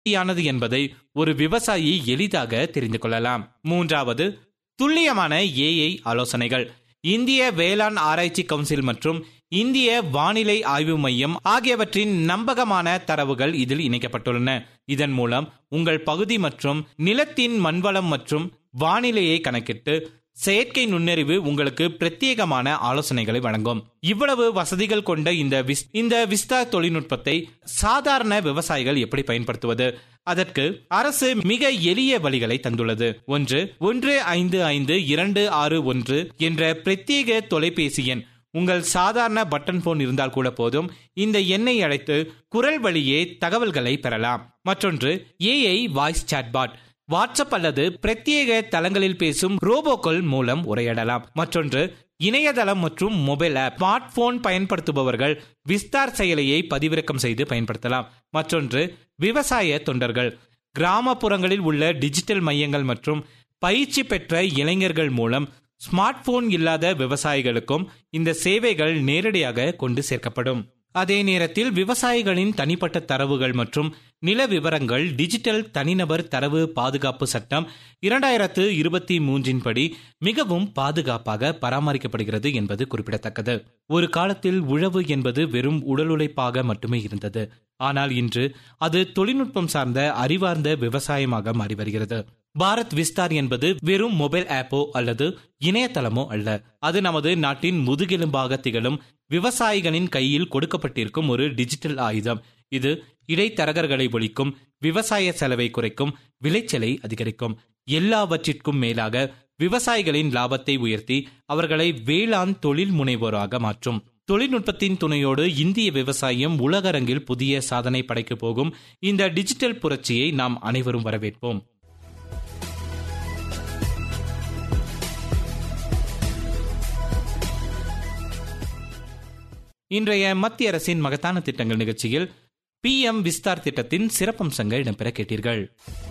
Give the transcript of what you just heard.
யானது என்பதை ஒரு விவசாயி எளிதாக தெரிந்து கொள்ளலாம் மூன்றாவது துல்லியமான ஏஐ ஆலோசனைகள் இந்திய வேளாண் ஆராய்ச்சி கவுன்சில் மற்றும் இந்திய வானிலை ஆய்வு மையம் ஆகியவற்றின் நம்பகமான தரவுகள் இதில் இணைக்கப்பட்டுள்ளன இதன் மூலம் உங்கள் பகுதி மற்றும் நிலத்தின் மண்வளம் மற்றும் வானிலையை கணக்கிட்டு செயற்கை நுண்ணறிவு உங்களுக்கு பிரத்யேகமான ஆலோசனைகளை வழங்கும் இவ்வளவு வசதிகள் கொண்ட இந்த விஸ் இந்த விஸ்தார் தொழில்நுட்பத்தை சாதாரண விவசாயிகள் எப்படி பயன்படுத்துவது அதற்கு அரசு மிக எளிய வழிகளை தந்துள்ளது ஒன்று ஒன்று ஐந்து ஐந்து இரண்டு ஆறு ஒன்று என்ற பிரத்யேக தொலைபேசி எண் உங்கள் சாதாரண பட்டன் போன் இருந்தால் கூட போதும் இந்த எண்ணை அழைத்து குரல் வழியே தகவல்களை பெறலாம் மற்றொன்று ஏஐ வாய்ஸ் சாட்பாட் வாட்ஸ்அப் அல்லது பிரத்யேக தளங்களில் பேசும் ரோபோக்கள் மூலம் உரையாடலாம் மற்றொன்று இணையதளம் மற்றும் மொபைல் ஆப் ஸ்மார்ட் போன் பயன்படுத்துபவர்கள் விஸ்தார் செயலியை பதிவிறக்கம் செய்து பயன்படுத்தலாம் மற்றொன்று விவசாய தொண்டர்கள் கிராமப்புறங்களில் உள்ள டிஜிட்டல் மையங்கள் மற்றும் பயிற்சி பெற்ற இளைஞர்கள் மூலம் ஸ்மார்ட் போன் இல்லாத விவசாயிகளுக்கும் இந்த சேவைகள் நேரடியாக கொண்டு சேர்க்கப்படும் அதே நேரத்தில் விவசாயிகளின் தனிப்பட்ட தரவுகள் மற்றும் நில விவரங்கள் டிஜிட்டல் தனிநபர் தரவு பாதுகாப்பு சட்டம் இரண்டாயிரத்து இருபத்தி மூன்றின் படி மிகவும் பாதுகாப்பாக பராமரிக்கப்படுகிறது என்பது குறிப்பிடத்தக்கது ஒரு காலத்தில் உழவு என்பது வெறும் உடல் உழைப்பாக மட்டுமே இருந்தது ஆனால் இன்று அது தொழில்நுட்பம் சார்ந்த அறிவார்ந்த விவசாயமாக மாறி வருகிறது பாரத் விஸ்தார் என்பது வெறும் மொபைல் ஆப்போ அல்லது இணையதளமோ அல்ல அது நமது நாட்டின் முதுகெலும்பாக திகழும் விவசாயிகளின் கையில் கொடுக்கப்பட்டிருக்கும் ஒரு டிஜிட்டல் ஆயுதம் இது இடைத்தரகர்களை ஒழிக்கும் விவசாய செலவை குறைக்கும் விளைச்சலை அதிகரிக்கும் எல்லாவற்றிற்கும் மேலாக விவசாயிகளின் லாபத்தை உயர்த்தி அவர்களை வேளாண் தொழில் முனைவோராக மாற்றும் தொழில்நுட்பத்தின் துணையோடு இந்திய விவசாயம் உலகரங்கில் புதிய சாதனை படைக்கப் போகும் இந்த டிஜிட்டல் புரட்சியை நாம் அனைவரும் வரவேற்போம் இன்றைய மத்திய அரசின் மகத்தான திட்டங்கள் நிகழ்ச்சியில் பி எம் விஸ்தார் திட்டத்தின் சிறப்பம்சங்கள் இடம்பெற கேட்டீர்கள்